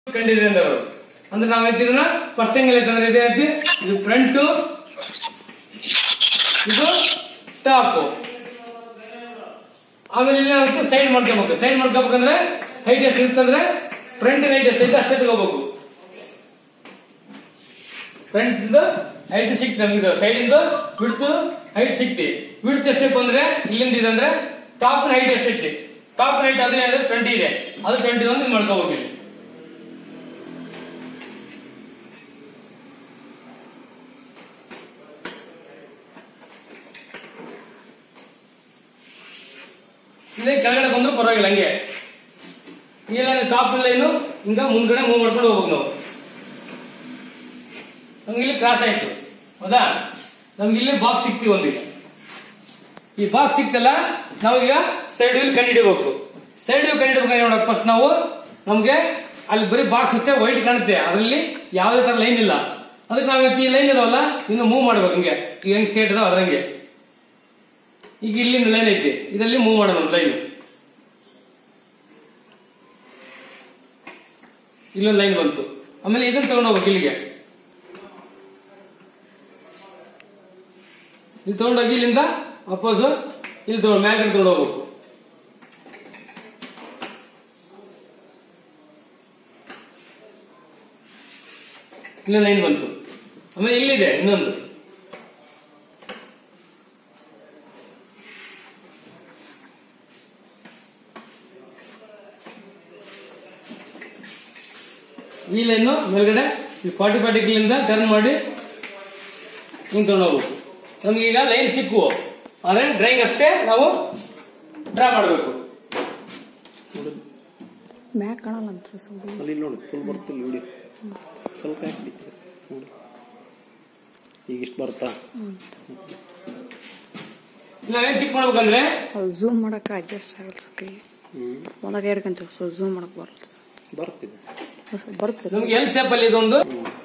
ಕಂಡಿದೆ ಅಂದವರು ಅಂದ್ರೆ ನಾವ್ ಹೇಳ್ತಿದ್ನ ಫಸ್ಟ್ ಹೆಂಗ್ ಅಂದ್ರೆ ಇದೇ ಐತಿ ಇದು ಫ್ರಂಟ್ ಇದು ಟಾಪ್ ಆಮೇಲೆ ಇಲ್ಲಿ ನಾವು ಸೈಡ್ ಮಾಡ್ಕೋಬೇಕು ಸೈಡ್ ಮಾಡ್ಕೋಬೇಕಂದ್ರೆ ಹೈಟ್ ಎಷ್ಟು ಇರ್ತಂದ್ರೆ ಫ್ರಂಟ್ ಹೈಟ್ ಎಷ್ಟು ಐತೆ ಅಷ್ಟೇ ತಗೋಬೇಕು ಫ್ರಂಟ್ ಇಂದ ಹೈಟ್ ಸಿಕ್ತು ನಮ್ಗೆ ಸೈಡ್ ಇಂದ ಬಿಡ್ತು ಹೈಟ್ ಸಿಕ್ತಿ ಬಿಡ್ತು ಎಷ್ಟಪ್ಪ ಅಂದ್ರೆ ಇಲ್ಲಿಂದ ಇದೆ ಅಂದ್ರೆ ಟಾಪ್ ಹೈಟ್ ಎಷ್ಟೈತಿ ಟಾಪ್ ಹೈಟ್ ಅದೇ ಅಂದ್ರೆ ಟ್ವೆಂಟಿ ಇದೆ ಅದು ಟ್ವೆಂಟಿ ಒಂದು ಮಾಡ್ಕೋಬೇಕು ಇಲ್ಲಿ ಇದೇ ಕೆಳಗಡೆ ಬಂದ್ರು ಪರವಾಗಿಲ್ಲ ಹಂಗೆ ಈಗ ಟಾಪ್ ಲೈನು ಹಿಂಗ ಮುಂದ್ಗಡೆ ಮೂವ್ ಮಾಡ್ಕೊಂಡು ಹೋಗ್ಬೇಕು ನಾವು ನಮ್ಗೆ ಇಲ್ಲಿ ಕ್ರಾಸ್ ಆಯ್ತು ಹೌದಾ ನಮ್ಗೆ ಇಲ್ಲಿ ಬಾಕ್ಸ್ ಸಿಕ್ತಿ ಒಂದೀಗ ಈ ಬಾಕ್ಸ್ ಸಿಕ್ತಲ್ಲ ನಾವೀಗ ಸೈಡ್ ವ್ಯೂ ಕಂಡಿಡಿಬೇಕು ಸೈಡ್ ವ್ಯೂ ಕಂಡಿಡ್ಬೇಕು ನೋಡಕ್ ಫಸ್ಟ್ ನಾವು ನಮ್ಗೆ ಅಲ್ಲಿ ಬರೀ ಬಾಕ್ಸ್ ಅಷ್ಟೇ ವೈಟ್ ಕಾಣುತ್ತೆ ಅದರಲ್ಲಿ ಯಾವುದೇ ತರ ಲೈನ್ ಇಲ್ಲ ಅದಕ್ಕೆ ನಾವ್ ಈ ಲೈನ್ ಇದಾವಲ್ಲ ಇನ್ನು ಮೂವ್ ಮಾಡ್ಬೇಕು ಹಿಂಗೆ ಈಗ ಹೆಂಗ್ ಸ್ಟೇಟ್ ಇದಾವ ಅದ್ರಂಗೆ ಈಗ ಇಲ್ಲಿಂದ ಲೈನ್ ಐತಿ ಇದರಲ್ಲಿ ಮೂವ್ ಮಾಡೋಣ ಒಂದು ಲೈನ್ ಇಲ್ಲೊಂದು ಲೈನ್ ಬಂತು ಆಮೇಲೆ ಇದನ್ನ ತಗೊಂಡು ಹೋಗ್ಬೇಕು ಇಲ್ಲಿಗೆ ಇಲ್ಲಿ ತಗೊಂಡೋಗಿ ಇಲ್ಲಿಂದ ವಾಪಸ್ ಇಲ್ಲಿ ತಗೊಂಡು ಮ್ಯಾಲೆ ತಗೊಂಡು ಹೋಗ್ಬೇಕು ಇಲ್ಲೊಂದು ಲೈನ್ ಬಂತು ಆಮೇಲೆ ಇಲ್ಲಿದೆ ಇನ್ನೊಂದು ಈ ಲೈನ್ ಮೇಲ್ಗಡೆ ಈ ಫಾರ್ಟಿ ಫೈವ್ ಡಿಗ್ರಿಯಿಂದ ಟರ್ನ್ ಮಾಡಿ ಹಿಂಗ್ ತಗೊಂಡು ಹೋಗ್ಬೇಕು ನಮ್ಗೆ ಈಗ ಲೈನ್ ಸಿಕ್ಕು ಆದ್ರೆ ಡ್ರೈಂಗ್ ಅಷ್ಟೇ ನಾವು ಡ್ರಾ ಮಾಡಬೇಕು ಮ್ಯಾಕ್ ಕಾಣಲ್ಲ ಅಂತ ಸ್ವಲ್ಪ ಅಲ್ಲಿ ನೋಡಿ ಫುಲ್ ಬರ್ತಿಲ್ಲ ವಿಡಿಯೋ ಸ್ವಲ್ಪ ಯಾಕೆ ಬಿಡ್ತೀರಿ ನೋಡಿ ಈಗ ಇಷ್ಟು ಬರ್ತಾ ನಾವೇನ್ ಟಿಕ್ ಮಾಡ್ಬೇಕಂದ್ರೆ ಅದು ಝೂಮ್ ಮಾಡಕ್ಕೆ ಅಡ್ಜಸ್ಟ್ ಆಗಲ್ಲ ಸರ್ ಕೈ ಹ್ಞೂ ಒಂದಾಗ ಹಿಡ್ಕೊಂತೀವಿ ಸೊ ಝೂಮ್ ಮಾಡಕ್ ಬರಲ್ಲ ಸರ್ ಬರ್ತಿದೆ ಸ್ವಲ್ಪ ಬರ್ತದೆ ನಮ್ಗೆ ಎಲ್ ಶೇಪ್ ಅಲ್ಲಿ ಇದೊಂದು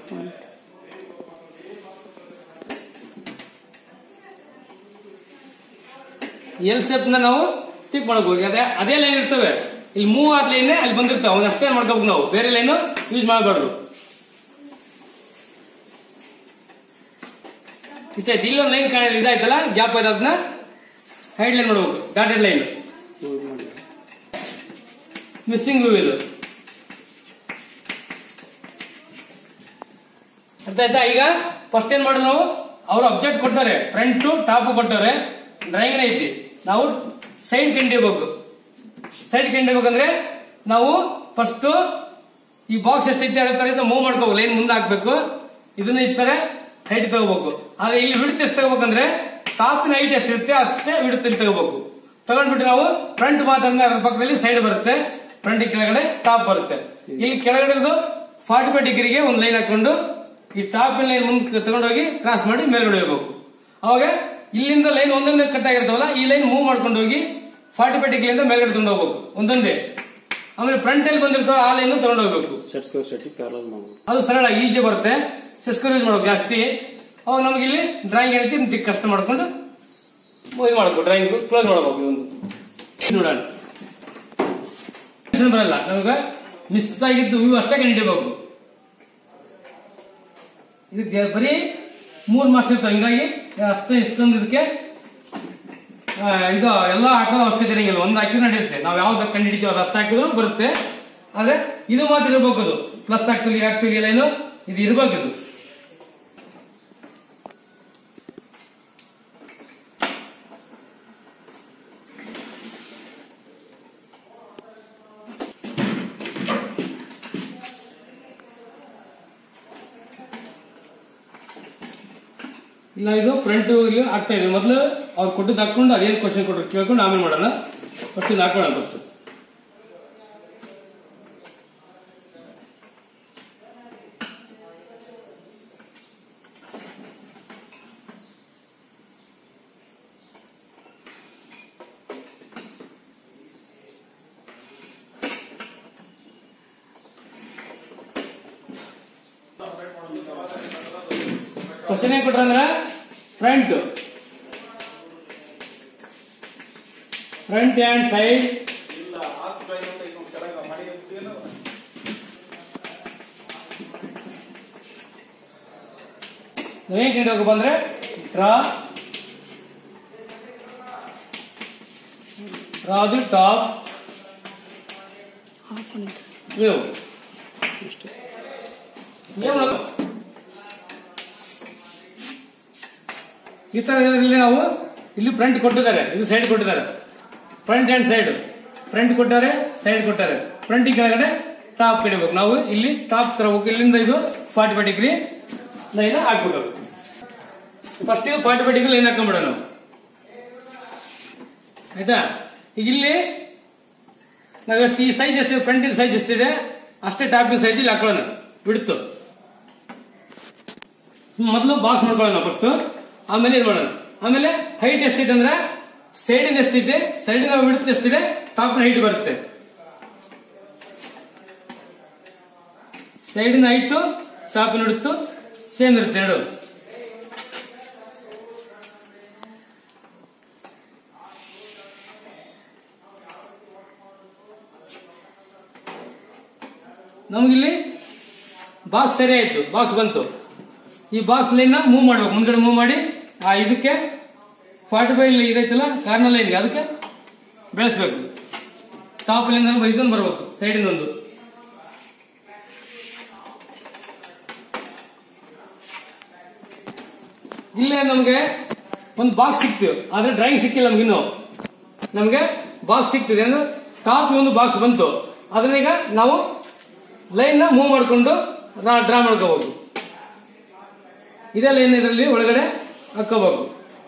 ಎಲ್ ಶೇಪ್ ನ ನಾವು ಟಿಕ್ ಮಾಡಬೇಕು ಅದೇ ಅದೇ ಲೈನ್ ಇರ್ತವೆ ಇಲ್ಲಿ ಮೂವ್ ಆದ ಲೈನ್ ಅಲ್ಲಿ ಬಂದಿರ್ತಾವೆ ಅವನ್ನ ಅಷ್ಟೇ ಮಾಡ್ಕೋಬೇಕು ನಾವು ಬೇರೆ ಲೈನ್ ಯೂಸ್ ಮಾಡಬಾರ್ದು ಇಷ್ಟಾಯ್ತು ಇಲ್ಲೊಂದು ಲೈನ್ ಕಾಣ ಇದಾಯ್ತಲ್ಲ ಗ್ಯಾಪ್ ಆಯ್ತು ಅದನ್ನ ಹೈಡ್ ಲೈನ್ ಮಾಡ್ಬೇಕು ಡಾಟೆಡ್ ಲೈನ್ ನೋಡಿ ಮಾಡಿ ಮಿಸ್ಸಿಂಗ್ ವ್ಯೂ ಇದು ಅರ್ಥ ಆಯ್ತಾ ಈಗ ಫಸ್ಟ್ ಏನ್ ಮಾಡುದು ನಾವು ಅವ್ರು ಅಬ್ಜೆಕ್ಟ್ ಕೊಟ್ಟಾರೆ ಫ್ರಂಟ್ ಟಾಪ್ ಕೊಟ್ಟವ್ರೆ ಡ್ರಾಯಿಂಗ್ ಐತಿ ನಾವು ಸೈಡ್ ಕಂಡಿಬೇಕು ಸೈಡ್ ಕಂಡಿಬೇಕಂದ್ರೆ ನಾವು ಫಸ್ಟ್ ಈ ಬಾಕ್ಸ್ ಎಷ್ಟೈತಿ ಅದೇ ತರ ಇದನ್ನ ಮೂವ್ ಮಾಡ್ಕೋಬೇಕು ಲೈನ್ ಮುಂದೆ ಹಾಕ್ಬೇಕು ಇದನ್ನ ಈ ತರ ಹೈಟ್ ತಗೋಬೇಕು ಆದ್ರೆ ಇಲ್ಲಿ ವಿಡ್ತ್ ಎಷ್ಟು ತಗೋಬೇಕಂದ್ರೆ ಟಾಪಿನ ಹೈಟ್ ಎಷ್ಟಿರುತ್ತೆ ಅಷ್ಟೇ ವಿಡ್ತ್ ಇಲ್ಲಿ ತಗೋಬೇಕು ತಗೊಂಡ್ಬಿಟ್ಟು ನಾವು ಫ್ರಂಟ್ ಮಾತಂದ್ರೆ ಅದ್ರ ಪಕ್ಕದಲ್ಲಿ ಸೈಡ್ ಬರುತ್ತೆ ಫ್ರಂಟ್ ಕೆಳಗಡೆ ಟಾಪ್ ಬರುತ್ತೆ ಇಲ್ಲಿ ಕೆಳಗಡೆ ಫಾರ್ಟಿ ಫೈವ್ ಡಿಗ್ರಿಗೆ ಒಂದು ಲೈನ್ ಹಾಕೊಂಡು ಈ ಟಾಪ್ ಲೈನ್ ಮುಂದೆ ತಗೊಂಡೋಗಿ ಕ್ರಾಸ್ ಮಾಡಿ ಮೇಲ್ಗಡೆ ಹೋಗ್ಬೇಕು ಅವಾಗ ಇಲ್ಲಿಂದ ಲೈನ್ ಒಂದೊಂದೇ ಕಟ್ ಆಗಿರ್ತಾವಲ್ಲ ಈ ಲೈನ್ ಮೂವ್ ಮಾಡ್ಕೊಂಡು ಹೋಗಿ ಫಾರ್ಟಿ ಫೈವ್ ಡಿಗ್ರಿಯಿಂದ ಮೇಲ್ಗಡೆ ತಗೊಂಡು ಹೋಗ್ಬೇಕು ಒಂದೊಂದೇ ಆಮೇಲೆ ಫ್ರಂಟ್ ಅಲ್ಲಿ ಬಂದಿರ್ತಾವ ಆ ಲೈನ್ ತಗೊಂಡು ಹೋಗ್ಬೇಕು ಸೆಟ್ ಸ್ಕ್ವೇರ್ ಸೆಟ್ಟಿ ಪ್ಯಾರಲ್ ಮಾಡ್ಬೋದು ಅದು ಸರಳ ಈಜಿ ಬರುತ್ತೆ ಸಿಸ್ಕರ್ ಯೂಸ್ ಮಾಡ್ಬೇಕು ಜಾಸ್ತಿ ಅವಾಗ ನಮಗೆ ಇಲ್ಲಿ ಡ್ರಾಯಿಂಗ್ ಏನೈತಿ ಇಂತ ಕಷ್ಟ ಮಾಡ್ಕೊಂಡು ಇದು ಮಾಡ್ಬೇಕು ಡ್ರಾಯಿಂಗ್ ಕ್ಲೋಸ್ ಮಾಡ್ಬೇಕು ಇದೊಂದು ಇದು ನೋಡೋಣ ಇದು ಬರಲ್ಲ ನಮಗೆ ಮಿಸ್ ಆಗಿದ್ದು ಇವು ಅಷ್ಟೇ ಕಂಡಿಡಿಬೇಕು ಇದಕ್ಕೆ ಬರೀ ಮೂರ್ ಮಾರ್ಕ್ಸ್ ಇರ್ತಾವ ಹಿಂಗಾಗಿ ಅಷ್ಟೇ ಇಷ್ಟೊಂದು ಇದಕ್ಕೆ ಆ, ಇದು ಎಲ್ಲ ಹಾಕೋದು ಅವಶ್ಯಕತೆ ಇರಂಗಿಲ್ಲ ಒಂದು ಹಾಕಿದ್ರೆ ನಡೆಯುತ್ತೆ ನಾವು ಯಾವ್ದು ಕಂಡಿಡಿತೀವಿ ಅದು ಅಷ್ಟು ಹಾಕಿದ್ರು ಬರುತ್ತೆ ಆದ್ರೆ ಇದು ಮಾತ್ರ ಇರ್ಬೇಕು ಅದು ಪ್ಲಸ್ ಆಗ್ತಿಲ್ಲ ಆಗ್ತಿಲ್ಲ ಏನು ಇದು ಇರ್ಬೇಕು ಇದು ಇಲ್ಲ ಇದು ಫ್ರಂಟ್ ಇಲ್ಲಿ ಆಗ್ತಾ ಇದೆ ಮೊದಲು ಅವ್ರು ಕೊಟ್ಟಿದ್ದು ಹಾಕೊಂಡು ಅದೇನು ಕ್ವಶನ್ ಕೊಟ್ಟರು ಕೇಳ್ಕೊಂಡು ಆಮೇಲೆ ಮಾಡೋಣ ಫಸ್ಟ್ ಇದು ಹಾಕೋಣ ಫಸ್ಟ್ ಕ್ವಶನ್ ಏನ್ ಕೊಟ್ರ ಅಂದ್ರ ಫ್ರಂಟ್ ಫ್ರಂಟ್ ಅಂಡ್ ಸೈಡ್ ನಾವೇನ್ ಕಂಡು ಬಂದ್ರೆ draw draw the top half ನಿಂತು ವ್ಯೂ ಅಷ್ಟೇ ಏನ್ ಮಾಡೋದು? ಈ ತರ ಇದರಲ್ಲಿ ನಾವು ಇಲ್ಲಿ ಫ್ರಂಟ್ ಕೊಟ್ಟಿದ್ದಾರೆ ಇದು ಸೈಡ್ ಕೊಟ್ಟಿದ್ದಾರೆ ಫ್ರಂಟ್ ಅಂಡ್ ಸೈಡ್ ಫ್ರಂಟ್ ಕೊಟ್ಟಾರೆ ಸೈಡ್ ಕೊಟ್ಟಾರೆ ಫ್ರಂಟ್ ಕೆಳಗಡೆ ಟಾಪ್ ಕಡಿಬೇಕು ನಾವು ಇಲ್ಲಿ ಟಾಪ್ ತರ ಹೋಗಿ ಇಲ್ಲಿಂದ ಇದು ಫಾರ್ಟಿ ಫೈವ್ ಡಿಗ್ರಿ ಲೈನ್ ಹಾಕ್ಬೇಕು ಫಸ್ಟ್ ಇದು ಫಾರ್ಟಿ ಫೈವ್ ಡಿಗ್ರಿ ಲೈನ್ ಹಾಕೊಂಡ್ಬಿಡೋಣ ನಾವು ಆಯ್ತಾ ಈಗ ಇಲ್ಲಿ ನಾವು ಎಷ್ಟು ಈ ಸೈಜ್ ಎಷ್ಟಿದೆ ಫ್ರಂಟಿನ ಸೈಜ್ ಎಷ್ಟಿದೆ ಅಷ್ಟೇ ಟಾಪಿನ ಸೈಜ್ ಇಲ್ಲಿ ಹಾಕೊಳ್ಳೋಣ ಬಿಡ್ತು ಮೊದಲು ಬಾಕ್ಸ್ ಮಾಡ್ಕೊಳ್ಳೋಣ ಫಸ್ಟ್ ಆಮೇಲೆ ಇದು ಮಾಡೋಣ ಆಮೇಲೆ ಹೈಟ್ ಎಷ್ಟಿದೆ ಅಂದ್ರೆ ಸೈಡಿನ ಎಷ್ಟಿದೆ ಸೈಡಿನ ಬಿಡುತ್ತೆ ಎಷ್ಟಿದೆ ಟಾಪ್ನ ಹೈಟ್ ಬರುತ್ತೆ ಸೈಡಿನ ಹೈಟ್ ಟಾಪಿನ ಹಿಡಿತು ಸೇಮ್ ಇರುತ್ತೆ ಎರಡು ನಮಗಿಲ್ಲಿ ಬಾಕ್ಸ್ ಸರಿ ಆಯ್ತು ಬಾಕ್ಸ್ ಬಂತು ಈ ಬಾಕ್ಸ್ ಲೈನ್ ಮೂವ್ ಮಾಡ್ಬೇಕು ಮುಂದ್ಗಡೆ ಮೂವ್ ಮಾಡಿ ಆ ಇದಕ್ಕೆ ಫಾರ್ಟಿ ಫೈವ್ ಇದೈತಲ್ಲ ಕಾರ್ನರ್ ಲೈನ್ಗೆ ಅದಕ್ಕೆ ಬೆಳೆಸ್ಬೇಕು ಟಾಪ್ ಲೈನ್ ಇದನ್ನು ಬರ್ಬೇಕು ಸೈಡಿಂದ ಒಂದು ಇಲ್ಲೇ ನಮಗೆ ಒಂದು ಬಾಕ್ಸ್ ಸಿಕ್ತು ಆದ್ರೆ ಡ್ರಾಯಿಂಗ್ ಸಿಕ್ಕಿಲ್ಲ ನಮ್ಗಿನ್ನು ನಮಗೆ ಬಾಕ್ಸ್ ಸಿಕ್ತಿದೆ ಅಂದ್ರೆ ಟಾಪ್ ಒಂದು ಬಾಕ್ಸ್ ಬಂತು ಅದನ್ನೀಗ ನಾವು ಲೈನ್ ನ ಮೂವ್ ಮಾಡಿಕೊಂಡು ಡ್ರಾ ಮಾಡ್ಕೋಬಹುದು ಇದೇ ಲೈನ್ ಇದರಲ್ಲಿ ಒಳಗಡೆ ಹಾಕೋಬೇಕು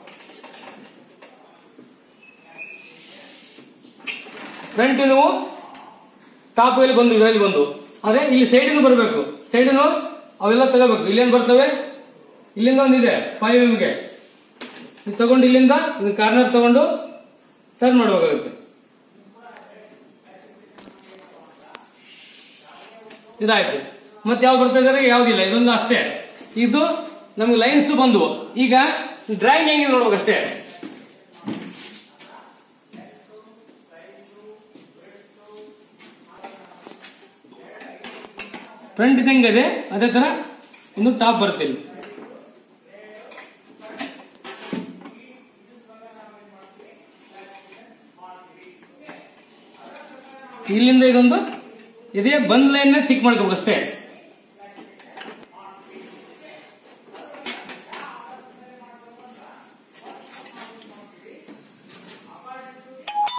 ಫ್ರಂಟ್ ನೀವು ಟಾಪ್ ಇಲ್ಲಿ ಬಂದು ಇದರಲ್ಲಿ ಬಂದು ಆದ್ರೆ ಇಲ್ಲಿ ಸೈಡ್ ಬರಬೇಕು ಸೈಡ್ ಅವೆಲ್ಲ ತಗೋಬೇಕು ಇಲ್ಲೇನ್ ಬರ್ತವೆ ಇಲ್ಲಿಂದ ಒಂದಿದೆ ಫೈವ್ ಎಂ ಗೆ ಇದು ತಗೊಂಡು ಇಲ್ಲಿಂದ ಇದು ಕಾರ್ನರ್ ತಗೊಂಡು ಟರ್ನ್ ಮಾಡಬೇಕಾಗುತ್ತೆ ಇದಾಯ್ತು ಮತ್ತೆ ಯಾವ್ದು ಬರ್ತಾ ಇದಾರೆ ಯಾವ್ದಿಲ್ಲ ಇದೊಂದು ಅಷ್ಟೇ ಇದು ನಮ್ಗೆ ಲೈನ್ಸ್ ಬಂದು ಈಗ ಡ್ರಾಯಿಂಗ್ ಹೆಂಗಿದೆ ನೋಡ್ಬೇಕು ಅಷ್ಟೇ ಫ್ರಂಟ್ ಹೆಂಗಿದೆ ಅದೇ ತರ ಒಂದು ಟಾಪ್ ಬರುತ್ತೆ ಇಲ್ಲಿ ಇಲ್ಲಿಂದ ಇದೊಂದು ಇದೇ ಬಂದ್ ಲೈನ್ ತಿಕ್ ಮಾಡ್ಕೋಬೇಕು ಅಷ್ಟೇ